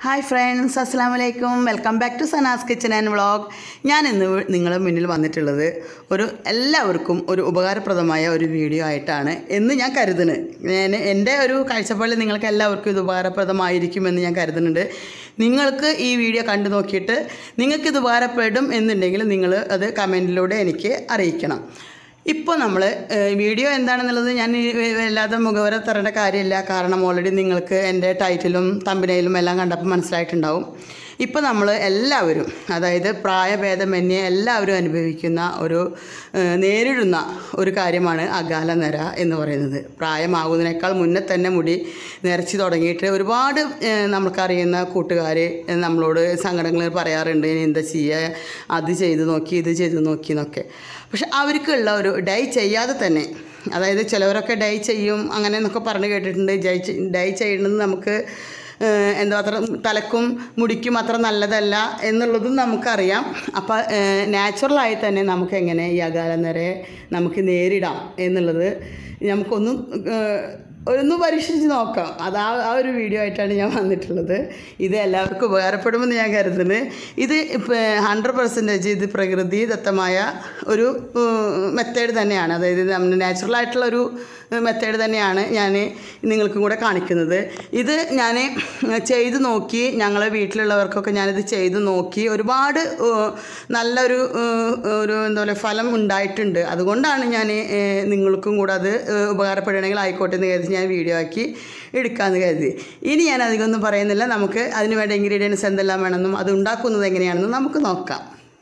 hi friends അസ്സാം വലൈക്കും welcome back to Sana's kitchen and vlog ഞാൻ ഇന്ന് നിങ്ങളുടെ മുന്നിൽ വന്നിട്ടുള്ളത് ഒരു എല്ലാവർക്കും ഒരു ഉപകാരപ്രദമായ ഒരു വീഡിയോ ആയിട്ടാണ് എന്ന് ഞാൻ കരുതുന്നത് ഞാൻ എൻ്റെ ഒരു കാഴ്ചപ്പാടിൽ നിങ്ങൾക്ക് എല്ലാവർക്കും ഇത് ഉപകാരപ്രദമായിരിക്കുമെന്ന് ഞാൻ കരുതുന്നുണ്ട് നിങ്ങൾക്ക് ഈ വീഡിയോ കണ്ടു നോക്കിയിട്ട് നിങ്ങൾക്ക് ഇത് ഉപകാരപ്പെടും എന്നുണ്ടെങ്കിൽ നിങ്ങൾ അത് കമൻറ്റിലൂടെ എനിക്ക് അറിയിക്കണം ഇപ്പോൾ നമ്മൾ വീഡിയോ എന്താണെന്നുള്ളത് ഞാൻ ഈ വല്ലാതെ മുഖവര തരേണ്ട കാര്യമില്ല കാരണം ഓൾറെഡി നിങ്ങൾക്ക് എൻ്റെ ടൈറ്റിലും തമ്പനയിലും എല്ലാം കണ്ടപ്പോൾ മനസ്സിലായിട്ടുണ്ടാവും ഇപ്പോൾ നമ്മൾ എല്ലാവരും അതായത് പ്രായഭേദമന്യേ എല്ലാവരും അനുഭവിക്കുന്ന ഒരു ഏഹ്, നേരിടുന്ന ഒരു കാര്യമാണ് അകാല നിര എന്ന് പറയുന്നത് പ്രായമാകുന്നതിനേക്കാൾ മുന്നേ തന്നെ മുടി നിറച്ച് തുടങ്ങിയിട്ട് ഒരുപാട് ഏഹ്, നമുക്കറിയുന്ന കൂട്ടുകാർ നമ്മളോട് സങ്കടങ്ങൾ പറയാറുണ്ട് ഇനി എന്താ ചെയ്യുക അത് ചെയ്ത് നോക്കി ഇത് ചെയ്ത് നോക്കി എന്നൊക്കെ പക്ഷെ അവർക്കുള്ള ഒരു ഡൈ ചെയ്യാതെ തന്നെ അതായത് ചിലവരൊക്കെ ഡൈ ചെയ്യും അങ്ങനെ എന്നൊക്കെ പറഞ്ഞ് കേട്ടിട്ടുണ്ട് ഡൈ ചെ- ഡൈ ചെയ്യുന്നത് നമുക്ക് ഏഹ്, എന്താ അത്ര തലക്കും മുടിക്കും അത്ര നല്ലതല്ല എന്നുള്ളതും നമുക്കറിയാം അപ്പോൾ നാച്ചുറലായി തന്നെ നമുക്ക് എങ്ങനെ ഈ അകാലനരെ നമുക്ക് നേരിടാം എന്നുള്ളത് നമുക്കൊന്നും ഏഹ്, ഒന്ന് പരീക്ഷിച്ച് നോക്കാം അത് ആ ആ ഒരു വീഡിയോ ആയിട്ടാണ് ഞാൻ വന്നിട്ടുള്ളത് ഇത് എല്ലാവർക്കും ഉപകാരപ്പെടുമെന്ന് ഞാൻ കരുതുന്നത് ഇത് ഇപ്പോൾ ഹൺഡ്രഡ് പെർസെൻറ്റേജ് ഇത് പ്രകൃതിദത്തമായ ഒരു മെത്തേഡ് തന്നെയാണ് അതായത് നമ്മുടെ നാച്ചുറൽ ആയിട്ടുള്ള ഒരു മെത്തേഡ് തന്നെയാണ് ഞാൻ നിങ്ങൾക്കും കൂടെ കാണിക്കുന്നത് ഇത് ഞാൻ ചെയ്ത് നോക്കി ഞങ്ങളെ വീട്ടിലുള്ളവർക്കൊക്കെ ഞാനിത് ചെയ്ത് നോക്കി ഒരുപാട് ഏഹ്, നല്ലൊരു ഏഹ്, ഒരു എന്താ പറയുക ഫലം ഉണ്ടായിട്ടുണ്ട് അതുകൊണ്ടാണ് ഞാൻ ഏഹ്, നിങ്ങൾക്കും കൂടെ അത് ഏഹ്, ഉപകാരപ്പെടുകയാണെങ്കിൽ ആയിക്കോട്ടെ എന്ന് കരുതി ഞാൻ വീഡിയോ ആക്കി എടുക്കാമെന്ന് കരുതി ഇനി ഞാൻ അധികമൊന്നും പറയുന്നില്ല നമുക്ക് അതിന് വേണ്ട ഇൻഗ്രീഡിയൻസ് എന്തെല്ലാം വേണമെന്നും അത് ഉണ്ടാക്കുന്നത് എങ്ങനെയാണെന്നും നമുക്ക് നോക്കാം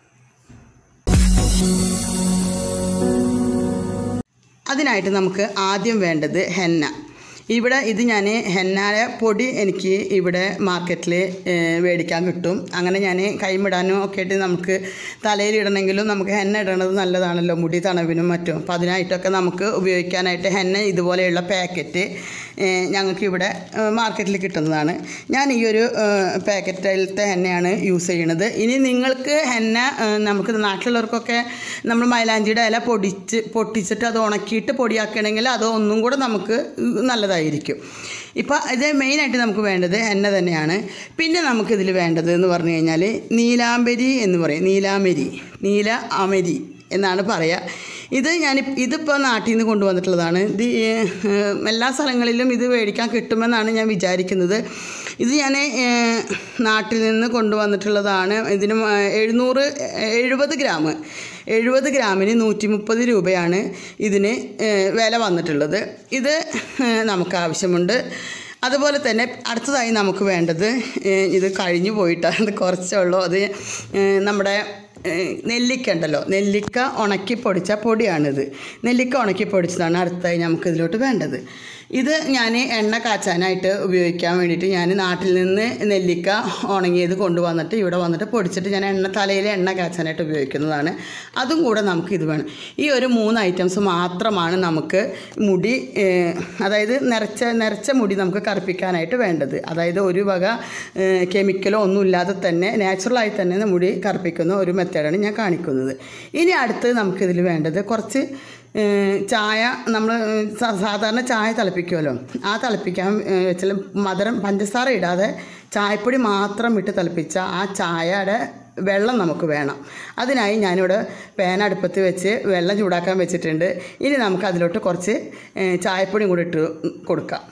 അതിനായിട്ട് നമുക്ക് ആദ്യം വേണ്ടത് ഹെന്ന ഇവിടെ ഇത് ഞാൻ ഹെന്നായ പൊടി എനിക്ക് ഇവിടെ മാർക്കറ്റിൽ മേടിക്കാൻ കിട്ടും അങ്ങനെ ഞാൻ കൈമിടാനും ഒക്കെ ആയിട്ട് നമുക്ക് തലയിലിടണമെങ്കിലും നമുക്ക് ഹെന്ന ഇടണത് നല്ലതാണല്ലോ മുടി തണവിനും മറ്റും അപ്പോൾ അതിനായിട്ടൊക്കെ നമുക്ക് ഉപയോഗിക്കാനായിട്ട് ഹെന്ന ഇതുപോലെയുള്ള പാക്കറ്റ് ഞങ്ങൾക്ക് ഇവിടെ മാർക്കറ്റിൽ കിട്ടുന്നതാണ് ഞാൻ ഈ ഒരു പാക്കറ്റിലത്തെ ഹെന്നയാണ് യൂസ് ചെയ്യണത് ഇനി നിങ്ങൾക്ക് ഹെന്ന ഏഹ്, നമുക്ക് നാട്ടിലുള്ളവർക്കൊക്കെ നമ്മൾ മൈലാഞ്ചിയുടെ ഇല പൊടിച്ച് പൊട്ടിച്ചിട്ട് അത് ഉണക്കിയിട്ട് പൊടിയാക്കണമെങ്കിൽ അത് ഒന്നും കൂടെ നമുക്ക് നല്ലതായിരിക്കും ഇപ്പോൾ ഇത് മെയിനായിട്ട് നമുക്ക് വേണ്ടത് എണ്ണ തന്നെയാണ് പിന്നെ നമുക്കിതിൽ വേണ്ടത് എന്ന് പറഞ്ഞു കഴിഞ്ഞാൽ നീലാംബരി എന്ന് പറയും നീലാമരി നീല അമരി എന്നാണ് പറയുക ഇത് ഞാൻ ഇതിപ്പോൾ നാട്ടിൽ നിന്ന് കൊണ്ടുവന്നിട്ടുള്ളതാണ് ഇത് ഏഹ്, എല്ലാ സ്ഥലങ്ങളിലും ഇത് മേടിക്കാൻ കിട്ടുമെന്നാണ് ഞാൻ വിചാരിക്കുന്നത് ഇത് ഞാൻ ഏഹ്, നാട്ടിൽ നിന്ന് കൊണ്ടുവന്നിട്ടുള്ളതാണ് ഇതിന് മ- എഴുന്നൂറ് എഴുപത് ഗ്രാം എഴുപത് ഗ്രാമിന് നൂറ്റി മുപ്പത് രൂപയാണ് ഇതിന് ഏഹ്, വില വന്നിട്ടുള്ളത് ഇത് ഏഹ്, നമുക്ക് ആവശ്യമുണ്ട് അതുപോലെ തന്നെ അടുത്തതായി നമുക്ക് വേണ്ടത് ഏഹ്, ഇത് കഴിഞ്ഞു പോയിട്ടാണ് അത് കുറച്ചേ ഉള്ളൂ അത് ഏഹ്, നമ്മുടെ ഏഹ്, നെല്ലിക്ക ഉണ്ടല്ലോ നെല്ലിക്ക ഉണക്കി പൊടിച്ച പൊടിയാണിത് നെല്ലിക്ക ഉണക്കി പൊടിച്ചതാണ് അടുത്തായി നമുക്ക് ഇതിലോട്ട് വേണ്ടത് ഇത് ഞാൻ എണ്ണ കാച്ചാനായിട്ട് ഉപയോഗിക്കാൻ വേണ്ടിയിട്ട് ഞാൻ നാട്ടിൽ നിന്ന് നെല്ലിക്ക ഉണങ്ങിയത് കൊണ്ടുവന്നിട്ട് ഇവിടെ വന്നിട്ട് പൊടിച്ചിട്ട് ഞാൻ എണ്ണ തലയിൽ എണ്ണ കാച്ചാനായിട്ട് ഉപയോഗിക്കുന്നതാണ് അതും കൂടെ നമുക്ക് ഇത് വേണം ഈ ഒരു മൂന്ന് ഐറ്റംസ് മാത്രമാണ് നമുക്ക് മുടി ഏഹ്, അതായത് നിറച്ച നിറച്ച മുടി നമുക്ക് കറുപ്പിക്കാനായിട്ട് വേണ്ടത് അതായത് ഒരു വക ഏഹ്, കെമിക്കലോ ഒന്നുമില്ലാതെ തന്നെ നാച്ചുറലായി തന്നെ മുടി കറുപ്പിക്കുന്ന ഒരു മെത്തേഡാണ് ഞാൻ കാണിക്കുന്നത് ഇനി അടുത്ത് നമുക്കിതിൽ വേണ്ടത് കുറച്ച് ഏഹ്, ചായ നമ്മൾ സാധാരണ ചായ തിളപ്പിക്കുമല്ലോ ആ തിളപ്പിക്കാൻ ഏഹ്, വെച്ചാൽ മധുരം പഞ്ചസാര ഇടാതെ ചായപ്പൊടി മാത്രം ഇട്ട് തിളപ്പിച്ച ആ ചായയുടെ വെള്ളം നമുക്ക് വേണം അതിനായി ഞാനിവിടെ പാൻ അടുപ്പത്ത് വെച്ച് വെള്ളം ചൂടാക്കാൻ വെച്ചിട്ടുണ്ട് ഇനി നമുക്ക് അതിലോട്ട് കുറച്ച് ഏഹ്, ചായപ്പൊടിയും കൂടി ഇട്ട് കൊടുക്കാം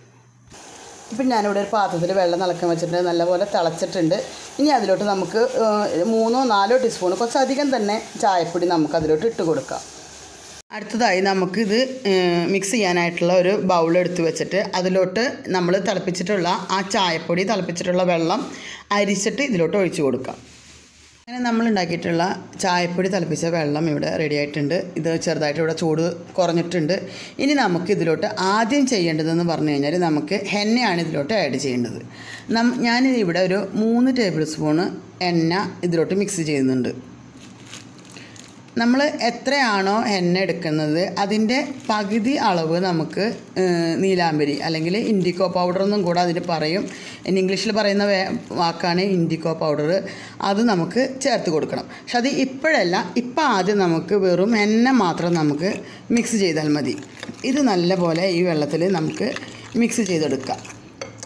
ഇപ്പം ഞാനിവിടെ ഒരു പാത്രത്തിൽ വെള്ളം തിളക്കാൻ വെച്ചിട്ടുണ്ട് നല്ലപോലെ തിളച്ചിട്ടുണ്ട് ഇനി അതിലോട്ട് നമുക്ക് ഏഹ്, മൂന്നോ നാലോ ടീസ്പൂൺ കുറച്ചധികം തന്നെ ചായപ്പൊടി നമുക്ക് അതിലോട്ട് ഇട്ട് കൊടുക്കാം അടുത്തതായി നമുക്കിത് ഏഹ്, മിക്സ് ചെയ്യാനായിട്ടുള്ള ഒരു ബൗൾ എടുത്ത് വെച്ചിട്ട് അതിലോട്ട് നമ്മൾ തിളപ്പിച്ചിട്ടുള്ള ആ ചായപ്പൊടി തിളപ്പിച്ചിട്ടുള്ള വെള്ളം അരിച്ചിട്ട് ഇതിലോട്ട് ഒഴിച്ചു കൊടുക്കാം അങ്ങനെ നമ്മൾ ഉണ്ടാക്കിയിട്ടുള്ള ചായപ്പൊടി തിളപ്പിച്ച വെള്ളം ഇവിടെ റെഡി ആയിട്ടുണ്ട് ഇത് ചെറുതായിട്ട് ഇവിടെ ചൂട് കുറഞ്ഞിട്ടുണ്ട് ഇനി നമുക്ക് ഇതിലോട്ട് ആദ്യം ചെയ്യേണ്ടതെന്ന് പറഞ്ഞു കഴിഞ്ഞാൽ നമുക്ക് എണ്ണയാണ് ഇതിലോട്ട് ആഡ് ചെയ്യേണ്ടത് നം ഞാൻ ഇവിടെ ഒരു മൂന്ന് ടേബിൾ സ്പൂണ് എണ്ണ ഇതിലോട്ട് മിക്സ് ചെയ്യുന്നുണ്ട് നമ്മൾ എത്രയാണോ എണ്ണ എടുക്കുന്നത് അതിൻ്റെ പകുതി അളവ് നമുക്ക് ഏഹ്, നീലാംബരി അല്ലെങ്കിൽ ഇൻഡിക്കോ പൗഡർ എന്നും കൂടെ അതിന് പറയും ഇനി ഇംഗ്ലീഷിൽ പറയുന്ന വേ- വാക്കാണ് ഇൻഡിക്കോ പൗഡർ അത് നമുക്ക് ചേർത്ത് കൊടുക്കണം പക്ഷെ അത് ഇപ്പോഴല്ല ഇപ്പം ആദ്യം നമുക്ക് വെറും എണ്ണ മാത്രം നമുക്ക് മിക്സ് ചെയ്താൽ മതി ഇത് നല്ലപോലെ ഈ വെള്ളത്തിൽ നമുക്ക് മിക്സ് ചെയ്തെടുക്കാം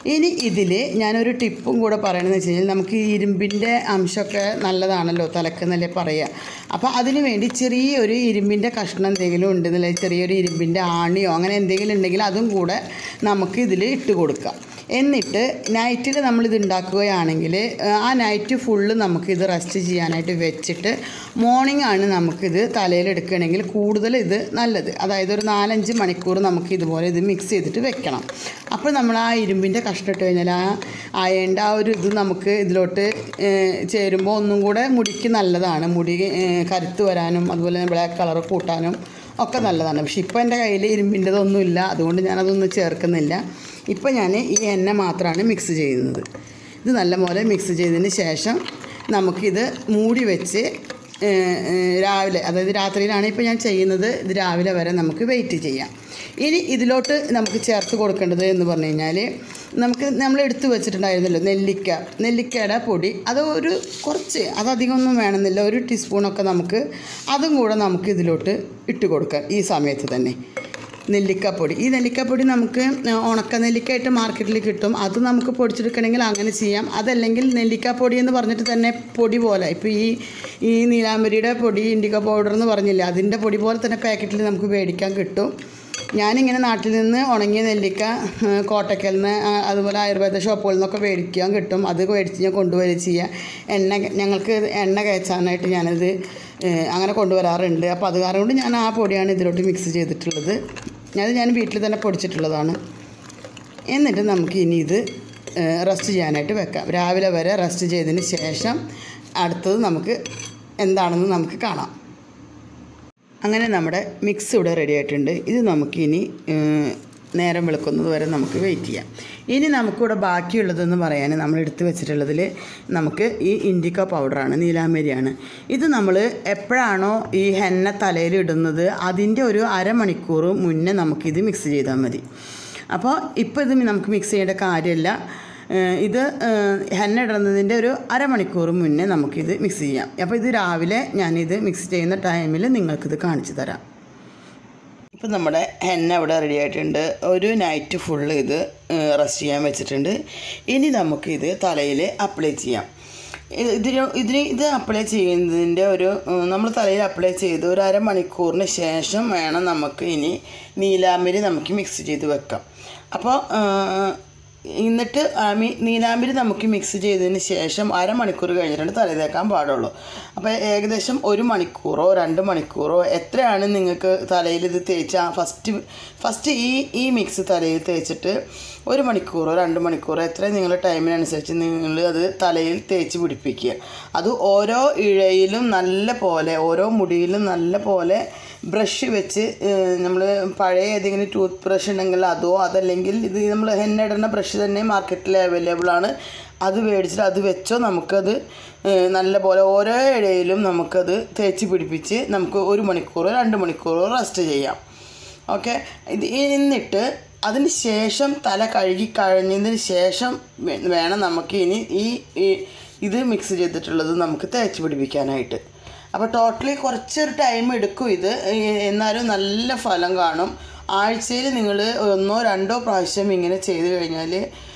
ഇനി ഇതിൽ ഞാനൊരു ടിപ്പും കൂടെ പറയണമെന്ന് വെച്ച് കഴിഞ്ഞാൽ നമുക്ക് ഈ ഇരുമ്പിൻ്റെ അംശമൊക്കെ നല്ലതാണല്ലോ തലക്കെന്നല്ലേ പറയുക അപ്പോൾ അതിന് വേണ്ടി ചെറിയൊരു ഇരുമ്പിൻ്റെ കഷ്ണം എന്തെങ്കിലും ഉണ്ടെന്നില്ല ചെറിയൊരു ഇരുമ്പിൻ്റെ ആണിയോ അങ്ങനെ എന്തെങ്കിലും ഉണ്ടെങ്കിൽ അതും കൂടെ നമുക്ക് ഇതിൽ ഇട്ട് കൊടുക്കാം എന്നിട്ട് നൈറ്റിൽ നമ്മളിത് ഉണ്ടാക്കുകയാണെങ്കിൽ ആ നൈറ്റ് ഫുള്ള് നമുക്കിത് റെസ്റ്റ് ചെയ്യാനായിട്ട് വെച്ചിട്ട് മോർണിംഗ് ആണ് നമുക്കിത് തലയിൽ എടുക്കുകയാണെങ്കിൽ കൂടുതൽ ഇത് നല്ലത് അതായത് ഒരു നാലഞ്ച് മണിക്കൂർ നമുക്ക് ഇതുപോലെ ഇത് മിക്സ് ചെയ്തിട്ട് വെക്കണം അപ്പോൾ നമ്മൾ ആ ഇരുമ്പിൻ്റെ കഷ്ണം ഇട്ട് കഴിഞ്ഞാൽ ആ അയണ്ട ആ ഒരു ഇത് നമുക്ക് ഇതിലോട്ട് ചേരുമ്പോൾ ഒന്നും കൂടെ മുടിക്ക് നല്ലതാണ് മുടി ഏഹ്, കരുത്ത് വരാനും അതുപോലെ ബ്ലാക്ക് കളർ കൂട്ടാനും ഒക്കെ നല്ലതാണ് പക്ഷെ ഇപ്പോൾ എൻ്റെ കയ്യിൽ ഇരുമ്പിൻ്റെതൊന്നുമില്ല അതുകൊണ്ട് ഞാനതൊന്നും ചേർക്കുന്നില്ല ഇപ്പോൾ ഞാൻ ഈ എണ്ണ മാത്രമാണ് മിക്സ് ചെയ്യുന്നത് ഇത് നല്ലപോലെ മിക്സ് ചെയ്തതിന് ശേഷം നമുക്കിത് മൂടി വെച്ച് ഏഹ്, ഏഹ്, രാവിലെ അതായത് രാത്രിയിലാണ് ഇപ്പോൾ ഞാൻ ചെയ്യുന്നത് ഇത് രാവിലെ വരെ നമുക്ക് വെയിറ്റ് ചെയ്യാം ഇനി ഇതിലോട്ട് നമുക്ക് ചേർത്ത് കൊടുക്കേണ്ടത് എന്ന് പറഞ്ഞു കഴിഞ്ഞാൽ നമുക്ക് നമ്മൾ എടുത്തു വെച്ചിട്ടുണ്ടായിരുന്നല്ലോ നെല്ലിക്ക നെല്ലിക്കയുടെ പൊടി അത് ഒരു കുറച്ച് അതധികമൊന്നും വേണമെന്നില്ല ഒരു ടീസ്പൂണൊക്കെ നമുക്ക് അതും കൂടെ നമുക്ക് ഇതിലോട്ട് ഇട്ട് കൊടുക്കാം ഈ സമയത്ത് തന്നെ നെല്ലിക്കപ്പൊടി ഈ നെല്ലിക്കപ്പൊടി നമുക്ക് ഉണക്ക നെല്ലിക്കായിട്ട് മാർക്കറ്റിൽ കിട്ടും അത് നമുക്ക് പൊടിച്ചെടുക്കണമെങ്കിൽ അങ്ങനെ ചെയ്യാം അതല്ലെങ്കിൽ നെല്ലിക്കാപ്പൊടി എന്ന് പറഞ്ഞിട്ട് തന്നെ പൊടി പോലെ ഇപ്പോൾ ഈ ഈ നീലാമ്പരിയുടെ പൊടി ഇൻഡിക്ക പൗഡർ എന്ന് പറഞ്ഞില്ലേ അതിൻ്റെ പൊടി പോലെ തന്നെ പാക്കറ്റിൽ നമുക്ക് മേടിക്കാൻ കിട്ടും ഞാനിങ്ങനെ നാട്ടിൽ നിന്ന് ഉണങ്ങിയ നെല്ലിക്ക ആ, കോട്ടക്കൽ നിന്ന് ആ, അതുപോലെ ആയുർവേദ ഷോപ്പുകളിൽ നിന്നൊക്കെ മേടിക്കാൻ കിട്ടും അത് മേടിച്ച് ഞാൻ കൊണ്ടുവരിക ചെയ്യുക എണ്ണ ഞങ്ങൾക്ക് എണ്ണ കയച്ചാനായിട്ട് ഞാനത് ഏ, അങ്ങനെ കൊണ്ടുവരാറുണ്ട് അപ്പോൾ അത് കാരണം കൊണ്ട് ഞാൻ ആ പൊടിയാണ് ഇതിലോട്ട് മിക്സ് ചെയ്തിട്ടുള്ളത് അത് ഞാൻ വീട്ടിൽ തന്നെ പൊടിച്ചിട്ടുള്ളതാണ് എന്നിട്ട് നമുക്ക് ഇനി ഇത് റെസ്റ്റ് ചെയ്യാനായിട്ട് വെക്കാം രാവിലെ വരെ റെസ്റ്റ് ചെയ്തതിന് ശേഷം അടുത്തത് നമുക്ക് എന്താണെന്ന് നമുക്ക് കാണാം അങ്ങനെ നമ്മുടെ മിക്സ് ഇവിടെ റെഡി ആയിട്ടുണ്ട് ഇത് നമുക്കിനി ഏഹ്, നേരം വെളുക്കുന്നത് വരെ നമുക്ക് വെയിറ്റ് ചെയ്യാം ഇനി നമുക്കിവിടെ ബാക്കിയുള്ളതെന്ന് പറയാൻ നമ്മൾ എടുത്തു വെച്ചിട്ടുള്ളതിൽ നമുക്ക് ഈ ഇൻഡിക്ക പൗഡറാണ് നീലാമ്പരിയാണ് ഇത് നമ്മൾ എപ്പോഴാണോ ഈ ഹെന്ന തലയിൽ ഇടുന്നത് അതിൻ്റെ ഒരു അരമണിക്കൂർ മുന്നേ നമുക്കിത് മിക്സ് ചെയ്താൽ മതി അപ്പോൾ ഇപ്പോൾ ഇത് നമുക്ക് മിക്സ് ചെയ്യേണ്ട കാര്യമില്ല ഏഹ് ഇത് ഏഹ് ഹെന്ന ഇടുന്നതിൻ്റെ ഒരു അരമണിക്കൂർ മുന്നേ നമുക്കിത് മിക്സ് ചെയ്യാം അപ്പോൾ ഇത് രാവിലെ ഞാനിത് മിക്സ് ചെയ്യുന്ന ടൈമിൽ നിങ്ങൾക്കിത് കാണിച്ചു തരാം ഇപ്പം നമ്മുടെ ഹെന്ന ഇവിടെ റെഡി ആയിട്ടുണ്ട് ഒരു നൈറ്റ് ഫുള്ള് ഇത് റെസ്റ്റ് ചെയ്യാൻ വെച്ചിട്ടുണ്ട് ഇനി നമുക്കിത് തലയിൽ അപ്ലൈ ചെയ്യാം ഇത് ഇതിന് ഇതിന് ഇത് അപ്ലൈ ചെയ്യുന്നതിൻ്റെ ഒരു നമ്മൾ തലയിൽ അപ്ലൈ ചെയ്ത് ഒരു അരമണിക്കൂറിന് ശേഷം വേണം നമുക്ക് ഇനി നീലാമ്പരി നമുക്ക് മിക്സ് ചെയ്ത് വെക്കാം അപ്പോൾ എന്നിട്ട് ആ മി- നീലാമ്പരി നമുക്ക് മിക്സ് ചെയ്തതിന് ശേഷം അരമണിക്കൂർ കഴിഞ്ഞിട്ടാണ് തല തേക്കാൻ പാടുള്ളൂ അപ്പോൾ ഏകദേശം ഒരു മണിക്കൂറോ രണ്ട് മണിക്കൂറോ എത്രയാണ് നിങ്ങൾക്ക് തലയിൽ ഇത് തേച്ച് ആ ഫസ്റ്റ് ഫസ്റ്റ് ഈ ഈ മിക്സ് തലയിൽ തേച്ചിട്ട് ഒരു മണിക്കൂറോ രണ്ട് മണിക്കൂറോ എത്ര നിങ്ങളുടെ ടൈമിനനുസരിച്ച് നിങ്ങൾ അത് തലയിൽ തേച്ച് പിടിപ്പിക്കുക അത് ഓരോ ഇഴയിലും നല്ല പോലെ ഓരോ മുടിയിലും നല്ല പോലെ ബ്രഷ് വെച്ച് നമ്മൾ പഴയ ഏതെങ്കിലും ടൂത്ത് ബ്രഷ് ഉണ്ടെങ്കിൽ അതോ അതല്ലെങ്കിൽ ഇത് നമ്മൾ ഹെന്ന ഇടുന്ന ബ്രഷ് തന്നെ മാർക്കറ്റിൽ അവൈലബിൾ ആണ് അത് മേടിച്ചിട്ട് അത് വെച്ചോ നമുക്കത് ഏഹ്, നല്ല പോലെ ഓരോ ഇഴയിലും നമുക്കത് തേച്ച് പിടിപ്പിച്ച് നമുക്ക് ഒരു മണിക്കൂറോ രണ്ട് മണിക്കൂറോ റെസ്റ്റ് ചെയ്യാം ഓക്കെ ഇത് എന്നിട്ട് അതിന് ശേഷം തല കഴുകി കഴിഞ്ഞതിന് ശേഷം വേ- വേണം നമുക്ക് ഇനി ഈ ഈ- ഇത് മിക്സ് ചെയ്തിട്ടുള്ളത് നമുക്ക് തേച്ച് പിടിപ്പിക്കാനായിട്ട് അപ്പോൾ ടോട്ടലി കുറച്ചൊരു ടൈം എടുക്കും ഇത് ഏ- എന്നാലും നല്ല ഫലം കാണും ആഴ്ചയിൽ നിങ്ങൾ ഒന്നോ രണ്ടോ പ്രാവശ്യം ഇങ്ങനെ ചെയ്ത് കഴിഞ്ഞാൽ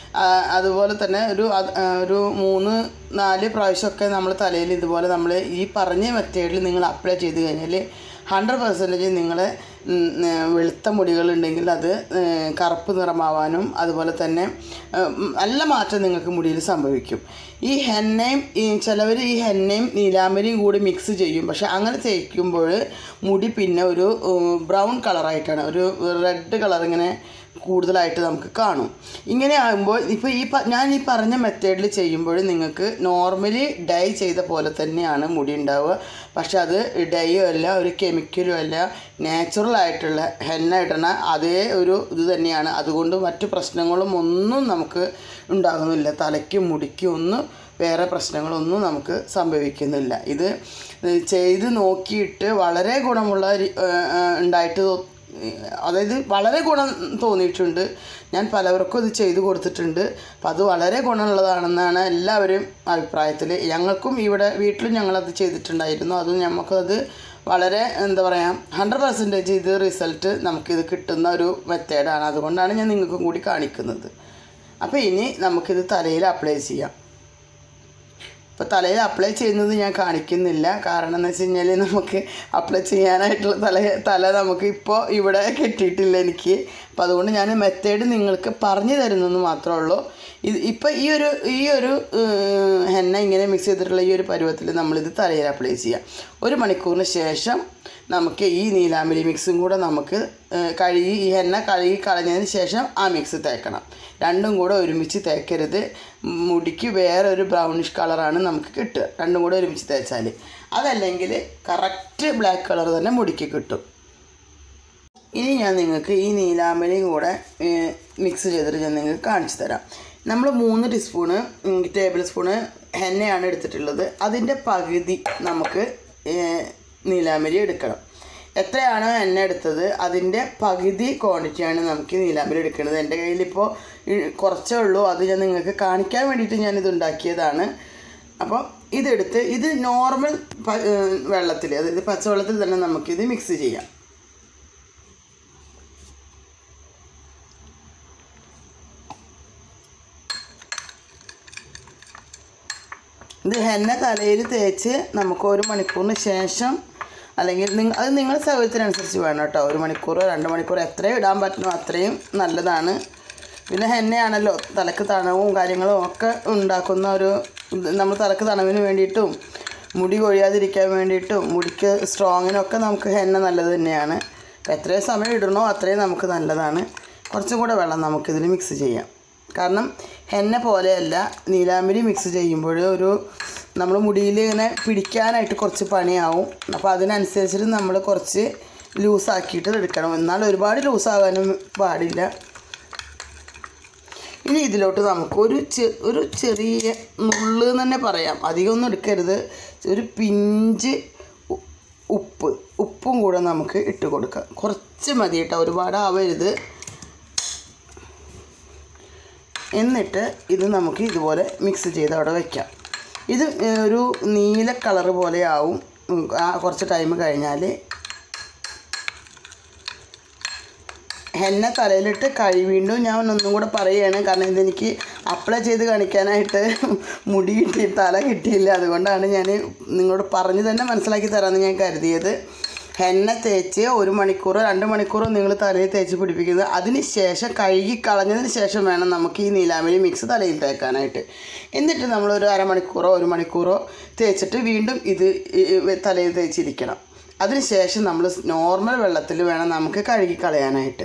അതുപോലെ തന്നെ ഒരു അത്- ആ, ഒരു മൂന്ന് നാല് പ്രാവശ്യമൊക്കെ നമ്മൾ തലയിൽ ഇതുപോലെ നമ്മൾ ഈ പറഞ്ഞ മെത്തേഡിൽ നിങ്ങൾ അപ്ലൈ ചെയ്ത് കഴിഞ്ഞാൽ ഹൺഡ്രഡ് പെർസെൻറ്റേജ് നിങ്ങളെ ഉം, ഏ, വെളുത്ത മുടികളുണ്ടെങ്കിൽ അത് ഏ, കറുപ്പ് നിറമാവാനും അതുപോലെ തന്നെ ഏ, ഉം, നല്ല മാറ്റം നിങ്ങൾക്ക് മുടിയിൽ സംഭവിക്കും ഈ ഹെന്നയും ഈ ചിലവർ ഈ ഹെന്നയും നീലാമ്പരിയും കൂടി മിക്സ് ചെയ്യും പക്ഷെ അങ്ങനെ തേക്കുമ്പോൾ മുടി പിന്നെ ഒരു ബ്രൗൺ കളറായിട്ടാണ് ഒരു റെഡ് കളർ ഇങ്ങനെ കൂടുതലായിട്ട് നമുക്ക് കാണും ഇങ്ങനെ ആകുമ്പോൾ ഇപ്പോൾ ഈ പ- ഞാൻ ഈ പറഞ്ഞ മെത്തേഡിൽ ചെയ്യുമ്പോൾ നിങ്ങൾക്ക് നോർമലി ഡൈ ചെയ്ത പോലെ തന്നെയാണ് മുടി ഉണ്ടാവുക പക്ഷെ അത് ഡൈയോ അല്ല ഒരു കെമിക്കലും അല്ല നാച്ചുറൽ ആയിട്ടുള്ള ഹെന്ന ഇടണ അതേ ഒരു ഇത് തന്നെയാണ് അതുകൊണ്ട് മറ്റു പ്രശ്നങ്ങളും ഒന്നും നമുക്ക് ഉണ്ടാകുന്നില്ല തലയ്ക്കും മുടിക്കും ഒന്നും വേറെ പ്രശ്നങ്ങളൊന്നും നമുക്ക് സംഭവിക്കുന്നില്ല ഇത് ചെയ്ത് നോക്കിയിട്ട് വളരെ ഗുണമുള്ള ഒരു, ഏഹ്, ഏഹ്, ഉണ്ടായിട്ട് തോ- അതായത് വളരെ ഗുണം തോന്നിയിട്ടുണ്ട് ഞാൻ പലവർക്കും ഇത് ചെയ്തു കൊടുത്തിട്ടുണ്ട് അപ്പം അത് വളരെ ഗുണമുള്ളതാണെന്നാണ് എല്ലാവരും അഭിപ്രായത്തിൽ ഞങ്ങൾക്കും ഇവിടെ വീട്ടിലും ഞങ്ങളത് ചെയ്തിട്ടുണ്ടായിരുന്നു അതും ഞമ്മക്കത് വളരെ എന്താ പറയുക ഹൺഡ്രഡ് പെർസെൻറ്റേജ് ഇത് റിസൾട്ട് നമുക്കിത് കിട്ടുന്ന ഒരു മെത്തേഡാണ് അതുകൊണ്ടാണ് ഞാൻ നിങ്ങൾക്കും കൂടി കാണിക്കുന്നത് അപ്പോൾ ഇനി നമുക്കിത് തലയിൽ അപ്ലൈ ചെയ്യാം ഇപ്പോൾ തലയിൽ അപ്ലൈ ചെയ്യുന്നത് ഞാൻ കാണിക്കുന്നില്ല കാരണം എന്ന് വെച്ച് കഴിഞ്ഞാൽ നമുക്ക് അപ്ലൈ ചെയ്യാനായിട്ടുള്ള തല തല നമുക്ക് ഇപ്പോൾ ഇവിടെ കിട്ടിയിട്ടില്ല എനിക്ക് അപ്പോൾ അതുകൊണ്ട് ഞാൻ മെത്തേഡ് നിങ്ങൾക്ക് പറഞ്ഞു തരുന്നെന്ന് മാത്രമേ ഉള്ളൂ ഇത് ഇപ്പോൾ ഈ ഒരു ഈ ഒരു ഏഹ്, ഹെന്ന ഇങ്ങനെ മിക്സ് ചെയ്തിട്ടുള്ള ഈ ഒരു പരുവത്തിൽ നമ്മളിത് തലയിൽ അപ്ലൈ ചെയ്യാം ഒരു മണിക്കൂറിന് ശേഷം നമുക്ക് ഈ നീലാമ്പരി മിക്സും കൂടെ നമുക്ക് ഏഹ്, കഴുകി ഈ എണ്ണ കഴുകി കളഞ്ഞതിന് ശേഷം ആ മിക്സ് തേക്കണം രണ്ടും കൂടെ ഒരുമിച്ച് തേക്കരുത് മുടിക്ക് വേറെ ഒരു ബ്രൗണിഷ് കളറാണ് നമുക്ക് കിട്ടുക രണ്ടും കൂടെ ഒരുമിച്ച് തേച്ചാൽ അതല്ലെങ്കിൽ കറക്റ്റ് ബ്ലാക്ക് കളർ തന്നെ മുടിക്ക് കിട്ടും ഇനി ഞാൻ നിങ്ങൾക്ക് ഈ നീലാമ്പരിയും കൂടെ മിക്സ് ചെയ്തിട്ട് ഞാൻ നിങ്ങൾക്ക് കാണിച്ചു തരാം നമ്മൾ മൂന്ന് ടീസ്പൂണ് ടേബിൾ സ്പൂണ് എണ്ണയാണ് എടുത്തിട്ടുള്ളത് അതിൻ്റെ പകുതി നമുക്ക് ഏഹ്, നീലാമ്പരി എടുക്കണം എത്രയാണോ എണ്ണ എടുത്തത് അതിൻ്റെ പകുതി ക്വാണ്ടിറ്റിയാണ് നമുക്ക് ഈ നീലാമ്പരി എടുക്കുന്നത് എൻ്റെ കയ്യിലിപ്പോൾ കുറച്ചേ ഉള്ളൂ അത് ഞാൻ നിങ്ങൾക്ക് കാണിക്കാൻ വേണ്ടിയിട്ട് ഞാനിത് ഉണ്ടാക്കിയതാണ് അപ്പോൾ ഇതെടുത്ത് ഇത് നോർമൽ വെള്ളത്തിൽ അതായത് പച്ചവെള്ളത്തിൽ തന്നെ നമുക്കിത് മിക്സ് ചെയ്യാം ഇത് ഹെന്ന തലയിൽ തേച്ച് നമുക്ക് ഒരു മണിക്കൂറിന് ശേഷം അല്ലെങ്കിൽ നിങ്ങ അത് നിങ്ങളുടെ സൗകര്യത്തിനനുസരിച്ച് വേണം കേട്ടോ ഒരു മണിക്കൂറോ രണ്ട് മണിക്കൂറോ എത്രയും ഇടാൻ പറ്റുന്നോ അത്രയും നല്ലതാണ് പിന്നെ ഹെന്നയാണല്ലോ തലക്ക് തണവും കാര്യങ്ങളും ഒക്കെ ഉണ്ടാക്കുന്ന ഒരു ഇത് നമ്മൾ തലക്ക് തണവിന് വേണ്ടിയിട്ടും മുടി കൊഴിയാതിരിക്കാൻ വേണ്ടിയിട്ടും മുടിക്ക് സ്ട്രോങ്ങിനൊക്കെ നമുക്ക് ഹെന്ന നല്ലത് തന്നെയാണ് അപ്പോൾ എത്രയും സമയം ഇടണോ അത്രയും നമുക്ക് നല്ലതാണ് കുറച്ചും കൂടെ വെള്ളം നമുക്കിതിൽ മിക്സ് ചെയ്യാം കാരണം ഹെന്ന പോലെയല്ല നീലാമ്പരി മിക്സ് ചെയ്യുമ്പോൾ ഒരു നമ്മൾ മുടിയിൽ ഇങ്ങനെ പിടിക്കാനായിട്ട് കുറച്ച് പണിയാവും അപ്പോൾ അതിനനുസരിച്ചിട്ട് നമ്മൾ കുറച്ച് ലൂസാക്കിയിട്ട് എടുക്കണം എന്നാൽ ഒരുപാട് ലൂസാകാനും പാടില്ല ഇനി ഇതിലോട്ട് നമുക്ക് ഒരു ചെ- ഒരു ചെറിയ നുള്ള് എന്ന് തന്നെ പറയാം അധികമൊന്നും എടുക്കരുത് ഒരു പിഞ്ച് ഉ- ഉപ്പ് ഉപ്പും കൂടെ നമുക്ക് ഇട്ട് കൊടുക്കാം കുറച്ച് മതി കേട്ടോ ഒരുപാട് ആവരുത് എന്നിട്ട് ഇത് നമുക്ക് ഇതുപോലെ മിക്സ് ചെയ്ത് അവിടെ വെക്കാം ഇത് ഏഹ്, ഒരു നീല കളറ് പോലെ ആവും ഉം, ആ കുറച്ച് ടൈം കഴിഞ്ഞാൽ എണ്ണ തലയിലിട്ട് കഴി വീണ്ടും ഞാൻ ഒന്നും കൂടെ പറയുകയാണ് കാരണം ഇതെനിക്ക് അപ്ലൈ ചെയ്ത് കാണിക്കാനായിട്ട് മുടി കിട്ടി തല കിട്ടിയില്ല അതുകൊണ്ടാണ് ഞാൻ നിങ്ങളോട് പറഞ്ഞു തന്നെ മനസ്സിലാക്കി തരാമെന്ന് ഞാൻ കരുതിയത് എണ്ണ തേച്ച് ഒരു മണിക്കൂറോ രണ്ട് മണിക്കൂറോ നിങ്ങൾ തലയിൽ തേച്ച് പിടിപ്പിക്കുന്നത് അതിന് ശേഷം കഴുകി കളഞ്ഞതിന് ശേഷം വേണം നമുക്ക് ഈ നീലാമ്പരി മിക്സ് തലയിൽ തേക്കാനായിട്ട് എന്നിട്ട് നമ്മൾ ഒരു അരമണിക്കൂറോ ഒരു മണിക്കൂറോ തേച്ചിട്ട് വീണ്ടും ഇത് ഈ തലയിൽ തേച്ചിരിക്കണം അതിന് ശേഷം നമ്മൾ നോർമൽ വെള്ളത്തിൽ വേണം നമുക്ക് കഴുകി കളയാനായിട്ട്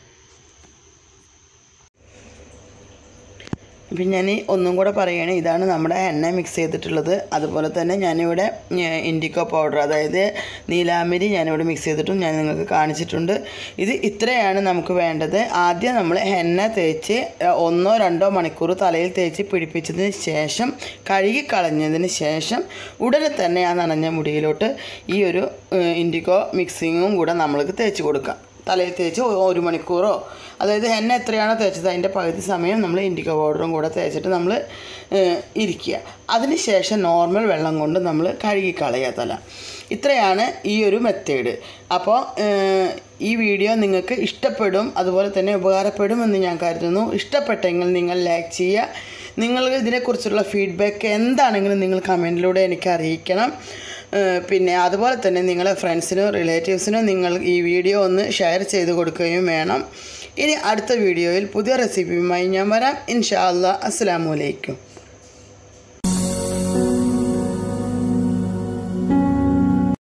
അപ്പം ഞാൻ ഒന്നും കൂടെ പറയുകയാണ് ഇതാണ് നമ്മുടെ എണ്ണ മിക്സ് ചെയ്തിട്ടുള്ളത് അതുപോലെ തന്നെ ഞാനിവിടെ ഏഹ്, ഇൻഡിക്കോ പൗഡർ അതായത് നീലാമ്പരി ഞാനിവിടെ മിക്സ് ചെയ്തിട്ടും ഞാൻ നിങ്ങൾക്ക് കാണിച്ചിട്ടുണ്ട് ഇത് ഇത്രയാണ് നമുക്ക് വേണ്ടത് ആദ്യം നമ്മൾ എണ്ണ തേച്ച് ഏഹ്, ഒന്നോ രണ്ടോ മണിക്കൂർ തലയിൽ തേച്ച് പിടിപ്പിച്ചതിന് ശേഷം കഴുകി കളഞ്ഞതിന് ശേഷം ഉടനെ തന്നെ ആ നനഞ്ഞ മുടിയിലോട്ട് ഈ ഒരു ഏഹ്, ഇൻഡിക്കോ മിക്സിങ്ങും കൂടെ നമ്മൾക്ക് തേച്ച് കൊടുക്കാം തലയിൽ തേച്ച് ഒ- ഒരു മണിക്കൂറോ അതായത് എണ്ണ എത്രയാണോ തേച്ചത് അതിൻ്റെ പകുതി സമയം നമ്മൾ ഇൻഡിക്കോ പൗഡറും കൂടെ തേച്ചിട്ട് നമ്മൾ ഇരിക്കുക അതിന് ശേഷം നോർമൽ വെള്ളം കൊണ്ട് നമ്മൾ കഴുകി കളയുക തല ഇത്രയാണ് ഈ ഒരു മെത്തേഡ് അപ്പോൾ ഏഹ്, ഈ വീഡിയോ നിങ്ങൾക്ക് ഇഷ്ടപ്പെടും അതുപോലെ തന്നെ ഉപകാരപ്പെടുമെന്ന് ഞാൻ കരുതുന്നു ഇഷ്ടപ്പെട്ടെങ്കിൽ നിങ്ങൾ ലൈക്ക് ചെയ്യുക നിങ്ങൾ ഇതിനെക്കുറിച്ചുള്ള ഫീഡ്ബാക്ക് എന്താണെങ്കിലും നിങ്ങൾ കമൻറ്റിലൂടെ എനിക്ക് അറിയിക്കണം ഏഹ് പിന്നെ അതുപോലെ തന്നെ നിങ്ങളെ ഫ്രണ്ട്സിനോ റിലേറ്റീവ്സിനോ നിങ്ങൾ ഈ വീഡിയോ ഒന്ന് ഷെയർ ചെയ്ത് കൊടുക്കുകയും വേണം ഇനി അടുത്ത വീഡിയോയിൽ പുതിയ റെസിപ്പിയുമായി ഞാൻ വരാം ഇൻഷാ അല്ലാ അസ്സാമലൈക്കും